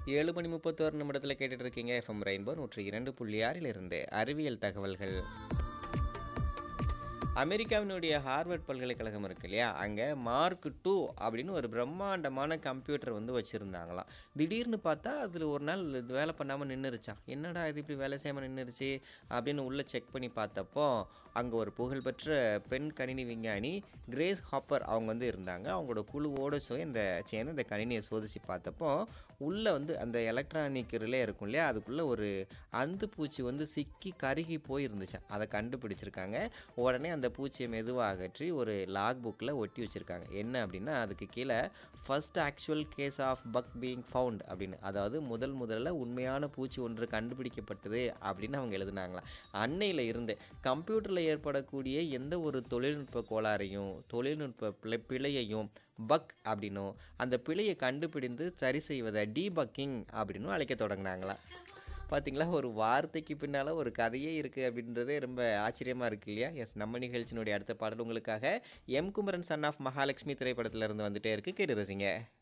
ஏழு மணி முப்பத்தோரு நிமிடத்தில் கேட்டுட்டு இருக்கீங்க எஃப்எம் ரெயின்போ நூற்றி இரண்டு புள்ளி ஆறிலிருந்து அறிவியல் தகவல்கள் அமெரிக்காவினுடைய ஹார்வர்ட் பல்கலைக்கழகம் இருக்கு இல்லையா அங்கே மார்க் டூ அப்படின்னு ஒரு பிரம்மாண்டமான கம்ப்யூட்டர் வந்து வச்சுருந்தாங்களாம் திடீர்னு பார்த்தா அதில் ஒரு நாள் இது வேலை பண்ணாமல் நின்றுருச்சான் என்னடா இது இப்படி வேலை செய்யாமல் நின்றுருச்சு அப்படின்னு உள்ளே செக் பண்ணி பார்த்தப்போ அங்கே ஒரு புகழ்பெற்ற பெண் கணினி விஞ்ஞானி கிரேஸ் ஹாப்பர் அவங்க வந்து இருந்தாங்க அவங்களோட குழுவோடு சோ இந்த சேர்ந்து இந்த கணினியை சோதித்து பார்த்தப்போ உள்ளே வந்து அந்த எலக்ட்ரானிக் ரிலே இருக்கும் இல்லையா அதுக்குள்ளே ஒரு அந்து பூச்சி வந்து சிக்கி கருகி போயிருந்துச்சான் அதை கண்டுபிடிச்சிருக்காங்க உடனே அந்த பூச்சியை மெதுவாக அகற்றி ஒரு லாக் புக்கில் ஒட்டி வச்சுருக்காங்க என்ன அப்படின்னா அதுக்கு கீழே first actual case of bug being found அப்படின்னு அதாவது முதல் முதல்ல உண்மையான பூச்சி ஒன்று கண்டுபிடிக்கப்பட்டது அப்படின்னு அவங்க எழுதுனாங்களாம் அன்னையில் இருந்து கம்ப்யூட்டரில் ஏற்படக்கூடிய எந்த ஒரு தொழில்நுட்ப கோளாறையும் தொழில்நுட்ப பிழை பிழையையும் பக் அப்படின்னும் அந்த பிழையை கண்டுபிடிந்து சரி செய்வதை டீபக்கிங் அப்படின்னும் அழைக்க தொடங்கினாங்களாம் பார்த்தீங்களா ஒரு வார்த்தைக்கு பின்னால் ஒரு கதையே இருக்குது அப்படின்றதே ரொம்ப ஆச்சரியமாக இருக்குது இல்லையா எஸ் நம்ம நிகழ்ச்சியினுடைய அடுத்த பாடல் உங்களுக்காக M Kumaran son of Mahalakshmi திரைப்படத்துல இருந்து வந்துட்டே இருக்கு கேட்டு ரசிங்க